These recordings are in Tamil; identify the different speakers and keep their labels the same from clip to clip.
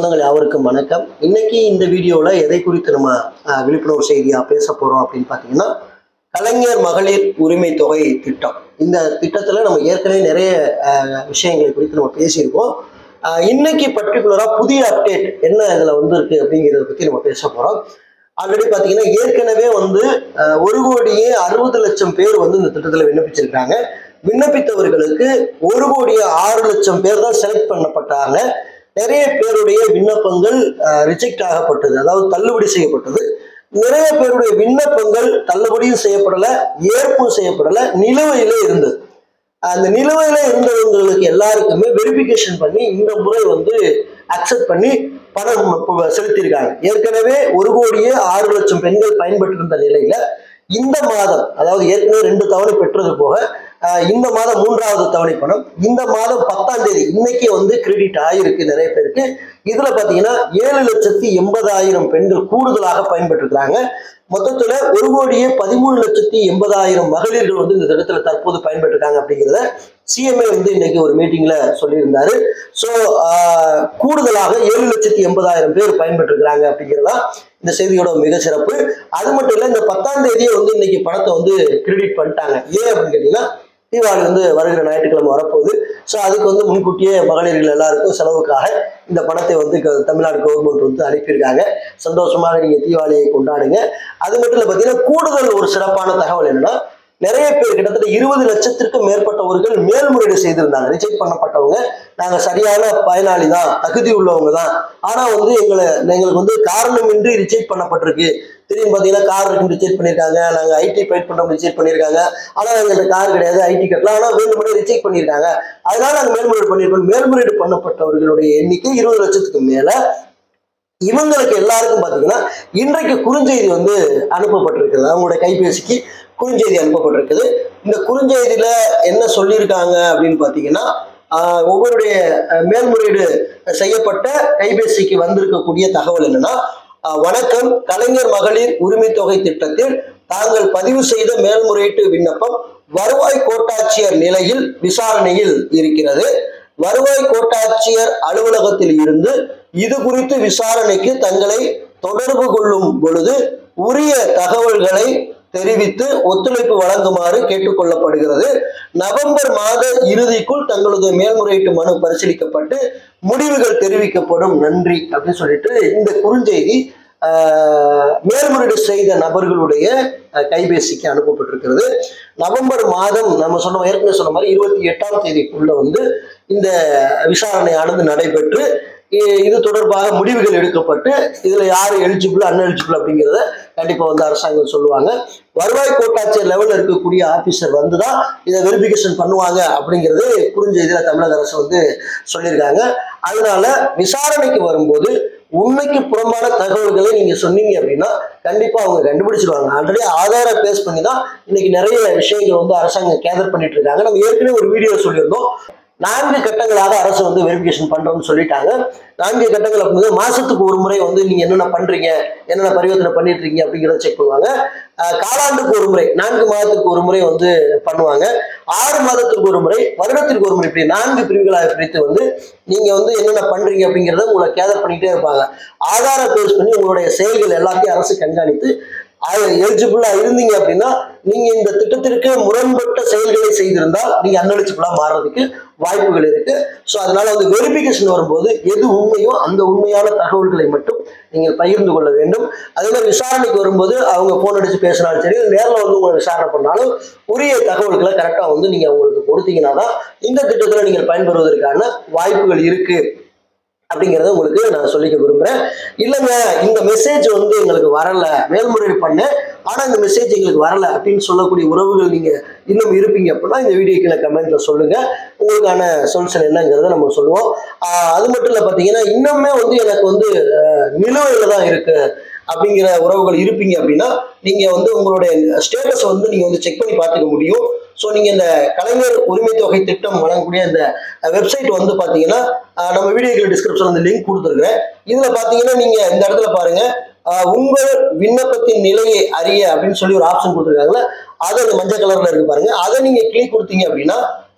Speaker 1: சொந்தங்கள் யாவருக்கும் வணக்கம் இன்னைக்கு இந்த வீடியோவில் எதை குறித்து நம்ம அஹ், விழிப்புணர்வு செய்தியாக பேச போகிறோம் அப்படின்னு பார்த்தீங்கன்னா கலைஞர் மகளிர் உரிமை தொகை திட்டம் இந்த திட்டத்தில் நம்ம ஏற்கனவே நிறைய அஹ், விஷயங்களை குறித்து நம்ம பேசியிருக்கோம் அஹ், இன்னைக்கு பர்டிகுலராக புதிய அப்டேட் என்ன இதில் வந்திருக்கு அப்படிங்கிறத பற்றி நம்ம பேச போகிறோம் ஆல்ரெடி பார்த்தீங்கன்னா ஏற்கனவே வந்து அஹ், ஒரு கோடியே அறுபது லட்சம் பேர் வந்து இந்த திட்டத்தில் விண்ணப்பிச்சிருக்காங்க விண்ணப்பித்தவர்களுக்கு ஒரு கோடியே ஆறு லட்சம் பேர் தான் செலக்ட் பண்ணப்பட்டாங்க நிறைய பேருடைய விண்ணப்பங்கள் ரிஜெக்ட் ஆகப்பட்டது அதாவது தள்ளுபடி செய்யப்பட்டது நிறைய பேருடைய விண்ணப்பங்கள் தள்ளுபடியும் செய்யப்படல ஏற்பும் செய்யப்படல நிலுவையில இருந்தது அந்த நிலுவையில இருந்தவங்களுக்கு எல்லாருக்குமே வெரிஃபிகேஷன் பண்ணி இந்த முறை வந்து அக்செப்ட் பண்ணி பணம் இப்ப செலுத்தியிருக்காங்க ஏற்கனவே ஒரு கோடியே ஆறு லட்சம் பெண்கள் பயன்பெற்றிருந்த நிலையில இந்த மாதம் அதாவது ஏற்கனவே ரெண்டு தவணை பெற்றது போக ஆஹ் இந்த மாதம் மூன்றாவது தவணை பணம் இந்த மாதம் பத்தாம் தேதி இன்னைக்கு வந்து கிரெடிட் ஆகிருக்கு நிறைய பேருக்கு இதுல பாத்தீங்கன்னா ஏழு லட்சத்தி எண்பதாயிரம் பெண்கள் கூடுதலாக பயன்பெற்றிருக்கிறாங்க மொத்தத்துல ஒரு கோடியே பதிமூணு லட்சத்தி எண்பதாயிரம் மகளிர்கள் வந்து இந்த திட்டத்துல தற்போது பயன்பெற்றிருக்காங்க அப்படிங்கிறத சிஎம்ஏ வந்து இன்னைக்கு ஒரு மீட்டிங்ல சொல்லியிருந்தாரு ஸோ கூடுதலாக ஏழு லட்சத்தி எண்பதாயிரம் பேர் பயன்பெற்றிருக்கிறாங்க அப்படிங்கிறதா இந்த செய்தியோட மிக சிறப்பு அது மட்டும் இல்லை இந்த பத்தாம் தேதியே வந்து இன்னைக்கு பணத்தை வந்து கிரெடிட் பண்ணிட்டாங்க ஏன் அப்படின்னு கேட்டீங்கன்னா தீபாவளி வந்து வருகிற ஞாயிற்றுக்கிழமை வரப்போகுது ஸோ அதுக்கு வந்து முன்கூட்டியே மகளிர்கள் எல்லாருக்கும் செலவுக்காக இந்த பணத்தை வந்து க- தமிழ்நாடு கவர்மெண்ட் வந்து அனுப்பியிருக்காங்க சந்தோஷமாக நீங்கள் தீபாவளியை கொண்டாடுங்க அது மட்டும் இல்லை பார்த்தீங்கன்னா கூடுதல் ஒரு சிறப்பான தகவல் என்னன்னா நிறைய பேர் கிட்டத்தட்ட இருபது லட்சத்திற்கும் மேற்பட்டவர்கள் மேல்முறையீடு செய்திருந்தாங்க ரிஜெக்ட் பண்ணப்பட்டவங்க நாங்க சரியான பயனாளி தான் தகுதி உள்ளவங்க தான் ஆனா வந்து எங்களை எங்களுக்கு வந்து காரணமின்றி ரிஜெக்ட் பண்ணப்பட்டிருக்கு திரும்பி பார்த்தீங்கன்னா கார் இருக்கு ரிஜெக்ட் பண்ணியிருக்காங்க நாங்கள் ஐடி பைட் பண்ணுறோம் ரிஜெக்ட் பண்ணியிருக்காங்க ஆனால் எங்கள்கிட்ட கார் கிடையாது ஐடி கட்டலாம் ஆனால் வேண்டுமெனே ரிஜெக்ட் பண்ணியிருக்காங்க அதனால நாங்கள் மேல்முறையீடு பண்ணியிருக்கோம் மேல்முறையீடு பண்ணப்பட்டவர்களுடைய எண்ணிக்கை இருபது லட்சத்துக்கு மேலே இவங்களுக்கு எல்லாருக்கும் பார்த்தீங்கன்னா இன்றைக்கு குறுஞ்செய்தி வந்து அனுப்பப்பட்டிருக்கிறது அவங்களுடைய கைபேசிக்கு குறுஞ்செய்தி அனுப்பப்பட்டிருக்குது இந்த குறுஞ்செய்தியில என்ன சொல்லியிருக்காங்க அப்படின்னு பார்த்தீங்கன்னா ஆஹ், ஒவ்வொருடைய அஹ், மேல்முறையீடு செய்யப்பட்ட கைபேசிக்கு வந்திருக்கக்கூடிய தகவல் என்னன்னா ஆஹ், வணக்கம் கலைஞர் மகளிர் உரிமை தொகை திட்டத்தில் தாங்கள் பதிவு செய்த மேல்முறையீட்டு விண்ணப்பம் வருவாய் கோட்டாட்சியர் நிலையில் விசாரணையில் இருக்கிறது வருவாய் கோட்டாட்சியர் அலுவலகத்தில் இருந்து இது குறித்து விசாரணைக்கு தங்களை தொடர்பு கொள்ளும் பொழுது உரிய தகவல்களை தெரிவித்து ஒத்துழைப்பு வழங்குமாறு கேட்டுக்கொள்ளப்படுகிறது நவம்பர் மாத இறுதிக்குள் தங்களது மேல்முறையீட்டு மனு பரிசீலிக்கப்பட்டு முடிவுகள் தெரிவிக்கப்படும் நன்றி அப்படின்னு சொல்லிட்டு இந்த குறுஞ்செய்தி ஆஹ், மேல்முறையீடு செய்த நபர்களுடைய அஹ், கைபேசிக்கு அனுப்பப்பட்டிருக்கிறது நவம்பர் மாதம் நம்ம சொன்ன ஏற்கனவே சொன்ன மாதிரி இருபத்தி எட்டாம் தேதிக்குள்ள வந்து இந்த விசாரணையானது நடைபெற்று இ- இது தொடர்பாக முடிவுகள் எடுக்கப்பட்டு இதுல யார் எலிஜிபிள் அன்எலிஜிபிள் அப்படிங்கிறத கண்டிப்பா வந்து அரசாங்கம் சொல்லுவாங்க வருவாய் கோட்டாட்சியர் லெவல்ல இருக்கக்கூடிய ஆபீசர் வந்து தான் இதை வெரிஃபிகேஷன் பண்ணுவாங்க அப்படிங்கிறது குறுஞ்செய்தியில தமிழக அரசு வந்து சொல்லியிருக்காங்க அதனால விசாரணைக்கு வரும்போது உண்மைக்கு புறம்பான தகவல்களை நீங்க சொன்னீங்க அப்படின்னா கண்டிப்பா அவங்க கண்டுபிடிச்சிருவாங்க ஆல்ரெடி ஆதார பேஸ் பண்ணி தான் இன்னைக்கு நிறைய விஷயங்கள் வந்து அரசாங்கம் கேதர் பண்ணிட்டு இருக்காங்க நம்ம ஏற்கனவே ஒரு வீடியோ சொல்லியிருந்தோம் நான்கு கட்டங்களாக அரசு வந்து வெரிஃபிகேஷன் பண்றோம்னு சொல்லிட்டாங்க நான்கு கட்டங்கள் அப்படிங்கிறது மாசத்துக்கு ஒரு முறை வந்து நீங்க என்னென்ன பண்றீங்க என்னென்ன பரிவர்த்தனை பண்ணிட்டு இருக்கீங்க அப்படிங்கிறத செக் பண்ணுவாங்க அஹ் காலாண்டுக்கு ஒரு முறை நான்கு மாதத்துக்கு ஒரு முறை வந்து பண்ணுவாங்க ஆறு மாதத்துக்கு ஒரு முறை வருடத்திற்கு ஒரு முறை இப்படி நான்கு பிரிவுகளாக பிரித்து வந்து நீங்க வந்து என்னென்ன பண்றீங்க அப்படிங்கிறத உங்களை கேதர் பண்ணிட்டே இருப்பாங்க ஆதார பேஸ் பண்ணி உங்களுடைய செயல்கள் எல்லாத்தையும் அரசு கண்காணித்து எலிஜிபிளா இருந்தீங்க அப்படின்னா நீங்க இந்த திட்டத்திற்கு முரண்பட்ட செயல்களை செய்திருந்தால் நீங்க அன்எலிஜிபிளா மாறுறதுக்கு வாய்ப்புகள் இருக்கு ஸோ அதனால வந்து வெரிஃபிகேஷன் வரும்போது எது உண்மையோ அந்த உண்மையான தகவல்களை மட்டும் நீங்கள் பகிர்ந்து கொள்ள வேண்டும் அதே மாதிரி விசாரணைக்கு வரும்போது அவங்க ஃபோன் அடிச்சு பேசினாலும் சரி நேரில் வந்து உங்களை விசாரணை பண்ணாலும் உரிய தகவல்களை கரெக்டாக வந்து நீங்கள் அவங்களுக்கு கொடுத்தீங்கன்னா தான் இந்த திட்டத்தில் நீங்கள் பயன்பெறுவதற்கான வாய்ப்புகள் இருக்கு அப்படிங்கிறத உங்களுக்கு நான் சொல்லிக்க விரும்புகிறேன் இல்லைங்க இந்த மெசேஜ் வந்து எங்களுக்கு வரல மேல்முறையீடு பண்ணேன் ஆனால் இந்த மெசேஜ் எங்களுக்கு வரல அப்படின்னு சொல்லக்கூடிய உறவுகள் நீங்கள் இன்னும் இருப்பீங்க அப்படின்னா இந்த வீடியோ கீழே கமெண்ட்ல சொல்லுங்க உங்களுக்கான சொல்யூஷன் என்னங்கிறத நம்ம சொல்லுவோம் ஆஹ் அது மட்டும் இல்லை பார்த்தீங்கன்னா இன்னுமே வந்து எனக்கு வந்து நிலுவையில் தான் இருக்கு அப்படிங்கிற உறவுகள் இருப்பீங்க அப்படின்னா நீங்க வந்து உங்களுடைய ஸ்டேட்டஸ் வந்து நீங்க வந்து செக் பண்ணி பார்த்துக்க முடியும் ஸோ நீங்க இந்த கலைஞர் உரிமை தொகை திட்டம் வழங்கக்கூடிய இந்த வெப்சைட் வந்து பாத்தீங்கன்னா அஹ், நம்ம வீடியோக்கு டிஸ்கிரிப்ஷன் அந்த லிங்க் கொடுத்துருக்கேன் இதுல பாத்தீங்கன்னா நீங்க இந்த இடத்துல பாருங்க அஹ், உங்கள் விண்ணப்பத்தின் நிலையை அறிய அப்படின்னு சொல்லி ஒரு ஆப்ஷன் கொடுத்துருக்காங்கல்ல அது அந்த மஞ்சள் கலர்ல இருக்கு பாருங்க அதை நீங்க கிளிக் கொடுத்தீங்க அப்படின்னா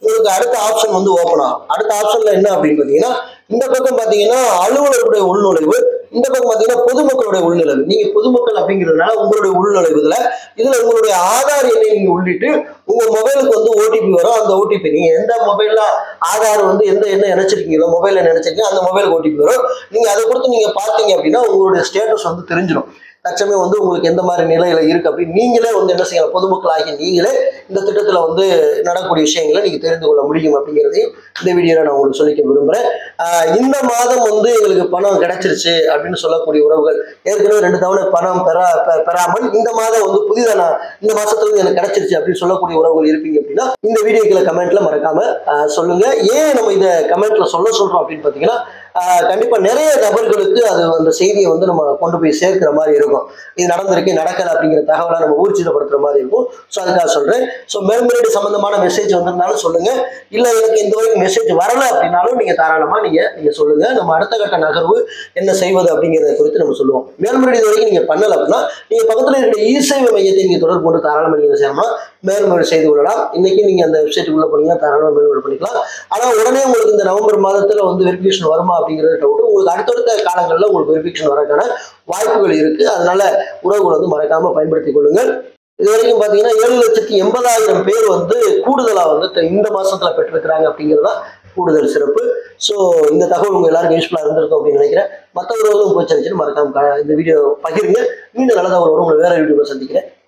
Speaker 1: உங்களுக்கு அடுத்த ஆப்ஷன் வந்து ஓப்பன் ஆகும் அடுத்த ஆப்ஷன்ல என்ன அப்படின்னு பார்த்தீங்கன்னா இந்த பக்கம் பார்த்தீங்கன்னா அலுவலருடைய உள்நுழைவு இந்த பக்கம் பார்த்தீங்கன்னா பொதுமக்களுடைய உள்நுழைவு நீங்க பொதுமக்கள் அப்படிங்கிறதுனால உங்களுடைய உள்நுழைவுல இதுல உங்களுடைய ஆதார் எண்ணை நீங்க உள்ளிட்டு உங்க மொபைலுக்கு வந்து ஓடிபி வரும் அந்த ஓடிபி நீங்க எந்த மொபைல்ல ஆதார் வந்து எந்த எண்ணெய் நினைச்சிருக்கீங்களோ மொபைல்ல நினைச்சிருக்கீங்க அந்த மொபைலுக்கு ஓடிபி வரும் நீங்க அதை கொடுத்து நீங்க பார்த்தீங்க அப்படின்னா உங்களுடைய ஸ்டேட்டஸ் வந்து தெரிஞ்சிடும் தற்சமயம் வந்து உங்களுக்கு எந்த மாதிரி நிலையில இருக்கு அப்படின்னு நீங்களே வந்து என்ன செய்யலாம் பொதுமக்களாகி நீங்களே இந்த திட்டத்துல வந்து நடக்கக்கூடிய விஷயங்களை நீங்க தெரிந்து கொள்ள முடியும் அப்படிங்கிறதையும் இந்த வீடியோல நான் உங்களுக்கு சொல்லிக்க விரும்புறேன் ஆஹ் இந்த மாதம் வந்து எங்களுக்கு பணம் கிடைச்சிருச்சு அப்படின்னு சொல்லக்கூடிய உறவுகள் ஏற்கனவே ரெண்டு தவணை பணம் பெறா பெ- பெறாமல் இந்த மாதம் வந்து புதிதாக நான் இந்த மாசத்துல இருந்து எனக்கு கிடைச்சிருச்சு அப்படின்னு சொல்லக்கூடிய உறவுகள் இருப்பீங்க அப்படின்னா இந்த வீடியோக்களை கமெண்ட்ல மறக்காம ஆஹ் சொல்லுங்க ஏன் நம்ம இதை கமெண்ட்ல சொல்ல சொல்றோம் அப்படின்னு பாத்தீங்கன்னா ஆஹ் கண்டிப்பா நிறைய நபர்களுக்கு அது அந்த செய்தியை வந்து நம்ம கொண்டு போய் சேர்க்கிற மாதிரி இருக்கும் இது நடந்திருக்கு நடக்கல அப்படிங்கிற தகவலை நம்ம ஊர்ஜிதப்படுத்துற மாதிரி இருக்கும் ஸோ அதுக்காக சொல்றேன் ஸோ மேல்முறையீடு சம்பந்தமான மெசேஜ் வந்திருந்தாலும் சொல்லுங்க இல்ல எனக்கு இந்த வரைக்கும் மெசேஜ் வரல அப்படின்னாலும் நீங்க தாராளமா நீங்க நீங்க சொல்லுங்க நம்ம அடுத்த கட்ட நகர்வு என்ன செய்வது அப்படிங்கிறத குறித்து நம்ம சொல்லுவோம் மேல்முறையீடு இது வரைக்கும் நீங்க பண்ணல அப்படின்னா நீங்க பக்கத்துல இருக்கிற இ சேவை மையத்தை நீங்க தொடர்பு கொண்டு தாராளமா நீங்க என்ன செய்யணும்னா மேல்முறையீடு செய்து கொள்ளலாம் இன்னைக்கு நீங்க அந்த வெப்சைட்டுக்குள்ள போனீங்கன்னா தாராளமா மேல்முறையீடு பண்ணிக்கலாம் ஆனா உடனே உங்களுக்கு இந்த நவம்பர் மாதத்துல வந்து வெரிஃபிகேஷன் வருமா அப்படிங்கிறது டவுட் உங்களுக்கு அடுத்தடுத்த காலங்களில் உங்களுக்கு வெரிஃபிகேஷன் வரக்கான வாய்ப்புகள் இருக்கு அதனால உறவுகள் வந்து மறக்காம பயன்படுத்திக் கொள்ளுங்கள் இது வரைக்கும் பார்த்தீங்கன்னா ஏழு லட்சத்தி எண்பதாயிரம் பேர் வந்து கூடுதலா வந்து த- இந்த மாசத்துல பெற்றிருக்கிறாங்க அப்படிங்கிறது தான் கூடுதல் சிறப்பு ஸோ இந்த தகவல் உங்க எல்லாருக்கும் யூஸ்ஃபுல்லாக இருந்திருக்கும் அப்படின்னு நினைக்கிறேன் மற்ற உறவுகளும் போய் மறக்காம க- இந்த வீடியோ பகிருங்க மீண்டும் நல்லதாக ஒரு உங்களை வேற வீடியோவில் சந்திக்கிறேன்